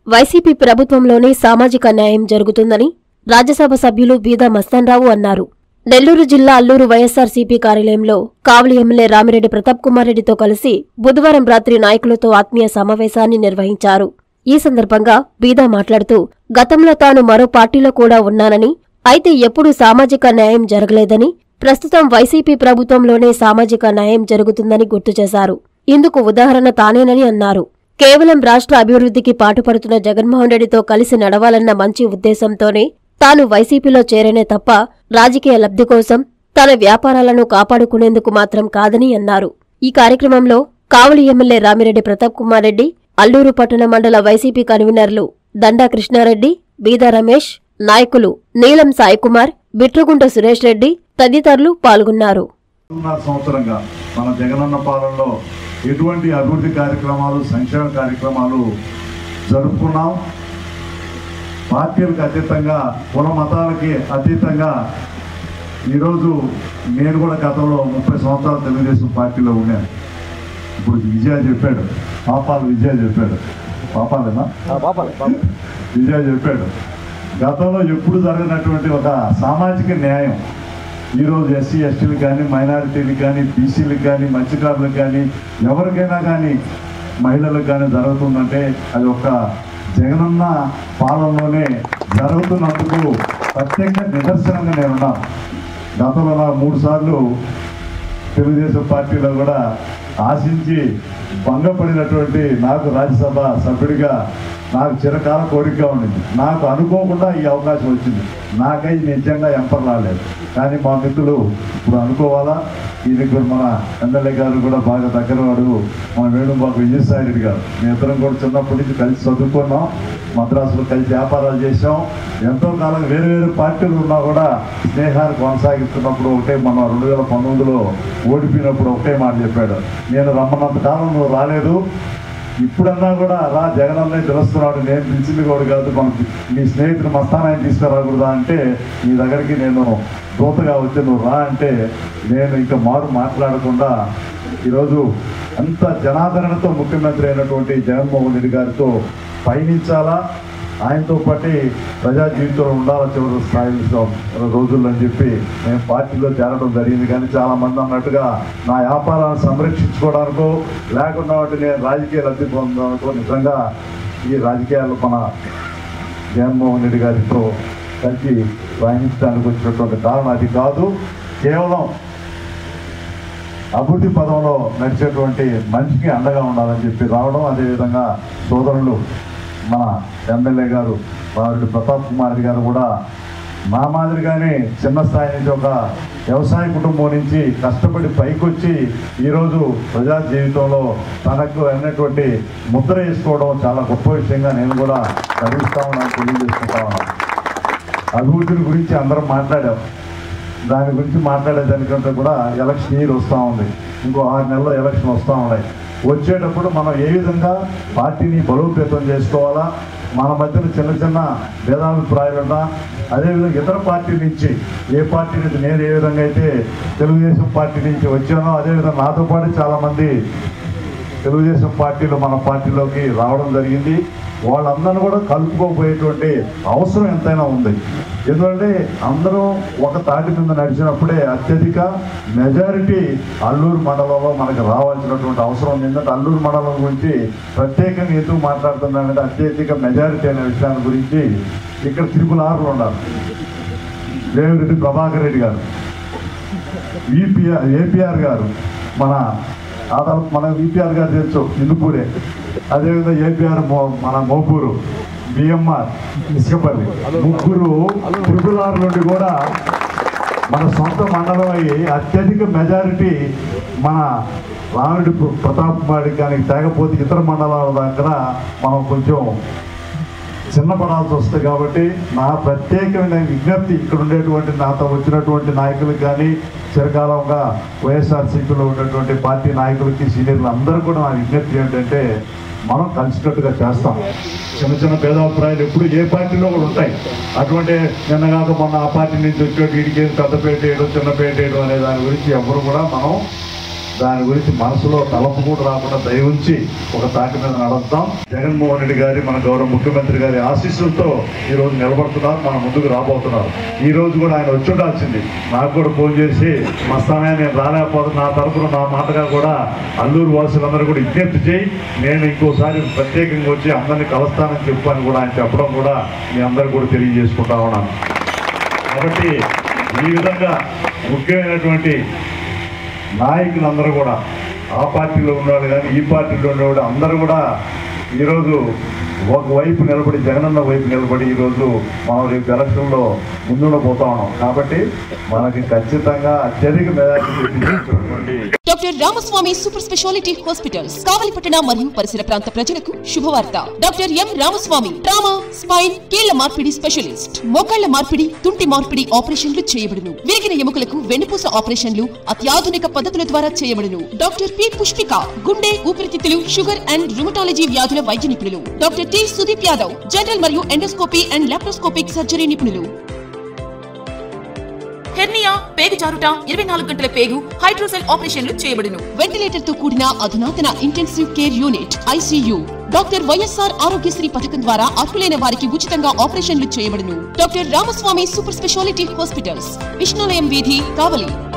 YCP ప్రభుత్వంలోనే సామాజిక న్యాయం జరుగుతుందని రాజ్యసభ సభ్యులు బీదా మస్తాన్రావు అన్నారు నెల్లూరు జిల్లా అల్లూరు వైఎస్సార్సీపీ కార్యాలయంలో కావలి ఎమ్మెల్యే రామిరెడ్డి ప్రతాప్ కుమార్ రెడ్డితో కలిసి బుధవారం రాత్రి నాయకులతో ఆత్మీయ సమావేశాన్ని నిర్వహించారు ఈ సందర్భంగా బీదా మాట్లాడుతూ గతంలో తాను మరో పార్టీలో కూడా ఉన్నానని అయితే ఎప్పుడూ సామాజిక న్యాయం జరగలేదని ప్రస్తుతం వైసీపీ ప్రభుత్వంలోనే సామాజిక న్యాయం జరుగుతుందని గుర్తు చేశారు ఇందుకు ఉదాహరణ తానేనని అన్నారు కేవలం రాష్ట్ర అభివృద్ధికి పాటుపడుతున్న జగన్మోహన్ రెడ్డితో కలిసి నడవాలన్న మంచి ఉద్దేశంతోనే తాను వైసీపీలో చేరేనే తప్ప రాజకీయ లబ్ధి కోసం తన వ్యాపారాలను కాపాడుకునేందుకు మాత్రం కాదని అన్నారు ఈ కార్యక్రమంలో కావలి ఎమ్మెల్యే రామిరెడ్డి ప్రతాప్ కుమార్ రెడ్డి అల్లూరు పట్టణ మండల వైసీపీ కన్వీనర్లు దండా కృష్ణారెడ్డి బీదా రమేష్ నాయకులు నీలం సాయికుమార్ బిట్రగుంట సురేష్ రెడ్డి తదితరులు పాల్గొన్నారు రెండున్నర సంవత్సరంగా మన జగనన్న పాలనలో ఎటువంటి అభివృద్ధి కార్యక్రమాలు సంక్షేమ కార్యక్రమాలు జరుపుకున్నాం పార్టీలకు అతీతంగా కుల మతాలకి అతీతంగా ఈరోజు నేను కూడా గతంలో ముప్పై సంవత్సరాలు తెలుగుదేశం పార్టీలో ఉన్నాను ఇప్పుడు విజయ చెప్పాడు పాపాలు విజయ చెప్పాడు పాపాలేనా విజయ చెప్పాడు గతంలో ఎప్పుడు జరగనటువంటి ఒక సామాజిక న్యాయం ఈరోజు ఎస్సీ ఎస్టీలకు కానీ మైనారిటీలకు కానీ బీసీలకు కానీ మత్స్యకారులకు కానీ ఎవరికైనా కానీ మహిళలకు కానీ జరుగుతుందంటే అది ఒక జగనన్న పాలనలోనే జరుగుతున్నందుకు ప్రత్యేక నిదర్శనంగా నేనున్నాను గతంలో నా మూడు సార్లు తెలుగుదేశం పార్టీలో కూడా ఆశించి భంగపడినటువంటి నాకు రాజ్యసభ సభ్యుడిగా నాకు చిరకాల కోరికగా ఉండింది నాకు అనుకోకుండా ఈ అవకాశం వచ్చింది నాకై నిజంగా ఎంపర్ రాలేదు కానీ మా మిత్రులు ఇప్పుడు అనుకోవాలా ఈ దగ్గర మన ఎమ్మెల్యే గారు కూడా బాగా దగ్గరవాడు మన వేణుబాబు విజయసాయి రెడ్డి గారు మీ ఇద్దరం కూడా చిన్నప్పటి నుంచి కలిసి చదువుకున్నాం మద్రాసులో కలిసి వ్యాపారాలు చేసాం ఎంతో కాలం వేరు వేరు పార్టీలు ఉన్నా కూడా స్నేహాన్ని కొనసాగిస్తున్నప్పుడు ఒకటే మన రెండు వేల పంతొమ్మిదిలో ఓడిపోయినప్పుడు ఒకటే మాట చెప్పాడు నేను రమ్మన్నంత కాలం నువ్వు రాలేదు ఇప్పుడన్నా కూడా రా జగన్ అన్నయ్య తెలుస్తున్నాడు నేను పిలిచింది కూడా కాదు మనకి నీ స్నేహితుడు మస్తానాన్ని తీసుకురాకూడదా అంటే నీ దగ్గరికి నేను దూతగా వచ్చి నువ్వు రా అంటే నేను ఇంకా మారు మాట్లాడకుండా ఈరోజు అంత జనాదరణతో ముఖ్యమంత్రి అయినటువంటి జగన్మోహన్ రెడ్డి గారితో పయనించాలా ఆయనతో పాటు ప్రజా జీవితంలో ఉండాలా చివరి స్థాయిలో రోజుల్లో అని చెప్పి నేను పార్టీలో చేరడం జరిగింది కానీ చాలా మంది అన్నట్టుగా నా వ్యాపారాన్ని సంరక్షించుకోవడానికో లేకుండా వాటి నేను రాజకీయ లబ్ధి పొందడానికో నిజంగా ఈ రాజకీయాలు మన జగన్మోహన్ రెడ్డి గారితో కలిసి ప్రయాణించడానికి వచ్చినటువంటి కారణం అది కాదు కేవలం అభివృద్ధి పదంలో నడిచేటువంటి మనిషికి అండగా ఉండాలని చెప్పి రావడం అదేవిధంగా సోదరులు మన ఎమ్మెల్యే గారు వారి ప్రతాప్ కుమార్ రెడ్డి గారు కూడా మా మాదిరిగానే చిన్న స్థాయి నుంచి ఒక వ్యవసాయ కుటుంబం నుంచి కష్టపడి పైకొచ్చి ఈరోజు ప్రజా జీవితంలో తనకు అయినటువంటి ముద్ర వేసుకోవడం చాలా గొప్ప విషయంగా నేను కూడా గర్విస్తా ఉన్నాను తెలియజేసుకుంటా ఉన్నాను అభివృద్ధిని గురించి అందరం మాట్లాడాం దాని గురించి మాట్లాడేదానికంటే కూడా ఎలక్షన్ ఇయర్ వస్తూ ఉంది ఇంకో ఆరు నెలల్లో ఎలక్షన్ వస్తూ ఉన్నాయి వచ్చేటప్పుడు మనం ఏ విధంగా పార్టీని బలోపేతం చేసుకోవాలా మన మధ్యన చిన్న చిన్న భేదాభిప్రాయాలున్నా అదేవిధంగా ఇతర పార్టీ నుంచి ఏ పార్టీ నుంచి నేను ఏ విధంగా అయితే తెలుగుదేశం పార్టీ నుంచి వచ్చానో అదేవిధంగా నాతో పాటు చాలామంది తెలుగుదేశం పార్టీలో మన పార్టీలోకి రావడం జరిగింది వాళ్ళందరినీ కూడా కలుపుకోబోయేటువంటి అవసరం ఎంతైనా ఉంది ఎందుకంటే అందరం ఒక తాటి మీద నడిచినప్పుడే అత్యధిక మెజారిటీ అల్లూరు మండలంలో మనకు రావాల్సినటువంటి అవసరం ఉంది ఎందుకంటే అల్లూరు మండలం గురించి ప్రత్యేకంగా ఎందుకు మాట్లాడుతున్నానంటే అత్యధిక మెజారిటీ అనే విషయాన్ని గురించి ఇక్కడ తిరుపుల ఆరులు ఉన్నారు దేవిరెడ్డి ప్రభాకర్ రెడ్డి గారు విపిఆర్ ఏపీఆర్ గారు మన ఆదాలు మన విపిఆర్ గారు తెలుసు ఇందుపూరే అదేవిధంగా ఏపీఆర్ మో మన మోపూరు బిఎంఆర్ ఇసుకపల్లి ముగ్గురు త్రిపులార్ నుండి కూడా మన సొంత మండలం అయ్యి అత్యధిక మెజారిటీ మన రాముడి ప్రతాప్ కుమారి కానీ తేకపోతే ఇతర మండలాల దగ్గర మనం కొంచెం చిన్నపడాల్సి వస్తుంది కాబట్టి నా ప్రత్యేకమైన విజ్ఞప్తి ఇక్కడ ఉండేటువంటి నాతో వచ్చినటువంటి నాయకులకు కానీ చిరకాలంగా వైఎస్ఆర్సీపీలో ఉన్నటువంటి పార్టీ నాయకులకి సీనియర్లు అందరూ కూడా నా విజ్ఞప్తి ఏంటంటే మనం కలిసికట్టుగా చేస్తాం చిన్న చిన్న భేదాభిప్రాయాలు ఎప్పుడు ఏ పార్టీలో కూడా ఉంటాయి అటువంటి నిన్నగాక మొన్న ఆ పార్టీ నుంచి వచ్చే వీడికి పెద్దపేట వేయడం చిన్నపేట వేయడం అనే దాని గురించి ఎవరు కూడా మనం దాని గురించి మనసులో తలపు కూడా రాకుండా దయ ఉంచి ఒక తాటి మీద నడుద్దాం జగన్మోహన్ రెడ్డి గారి మన గౌరవ ముఖ్యమంత్రి గారి ఆశీస్సులతో ఈ రోజు నిలబడుతున్నారు మన ముందుకు రాబోతున్నారు ఈ రోజు కూడా ఆయన వచ్చి ఉండాల్సింది నాకు కూడా ఫోన్ చేసి మస్తానే నేను రాలేకపోతున్నా నా తరపున నా మాటగా కూడా అల్లూరు వాసులందరూ కూడా విజ్ఞప్తి చేయి నేను ఇంకోసారి ప్రత్యేకంగా వచ్చి అందరినీ కలుస్తానని చెప్పని కూడా ఆయన చెప్పడం కూడా మీ అందరు కూడా తెలియజేసుకుంటా ఉన్నాను కాబట్టి ఈ విధంగా ముఖ్యమైనటువంటి నాయకులందరూ కూడా ఆ పార్టీలో ఉన్నవాళ్ళు కానీ ఈ పార్టీలో ఉన్నవాడు అందరూ కూడా ఈరోజు ఒకవైపు నిలబడి జగనన్న వైపు నిలబడి ఈరోజు మనం రేపు ఎలక్షన్లో ముందుండబోతా ఉన్నాం కాబట్టి మనకి ఖచ్చితంగా అత్యధిక మెజార్టీ తెప్పించినటువంటి doctor Ramaswamy super speciality hospitals కావలిపట్టణ మరియు పరిసర ప్రాంత ప్రజలకు శుభవార్త doctor M Ramaswamy trauma spine కీళ్ల మార్పిడి స్పెషలిస్ట్ మోకాళ్ల మార్పిడి తుంటి మార్పిడి ఆపరేషన్లు చేయబడును విరిగిన ఎముకలకు వెన్నుపూస ఆపరేషన్లు అత్యాధునిక పద్ధతుల ద్వారా చేయబడును డాక్టర్ పి పుష్పిక గుండె ఊపిరితిత్తులు షుగర్ అండ్ రుమటాలజీ వ్యాధుల వైద్య నిపుణులు doctor T Sudeep Yadav general మరియు ఎండోస్కోపీ అండ్ లాప్రోస్కోపిక్ సర్జరీ నిపుణులు హెర్నియా పేగు జారుట ఇరవై నాలుగు గంటల పేగు హైడ్రోసెల్ ఆపరేషన్లు చేయబడును వెంటిలేటర్ తో కూడిన అధునాతన intensive care unit ICU doctor YSR Aarogyasri పథకం ద్వారా అర్హులైన వారికి ఉచితంగా ఆపరేషన్లు చేయబడును doctor Ramaswamy super speciality hospitals Vishnulayam వీధి కావలి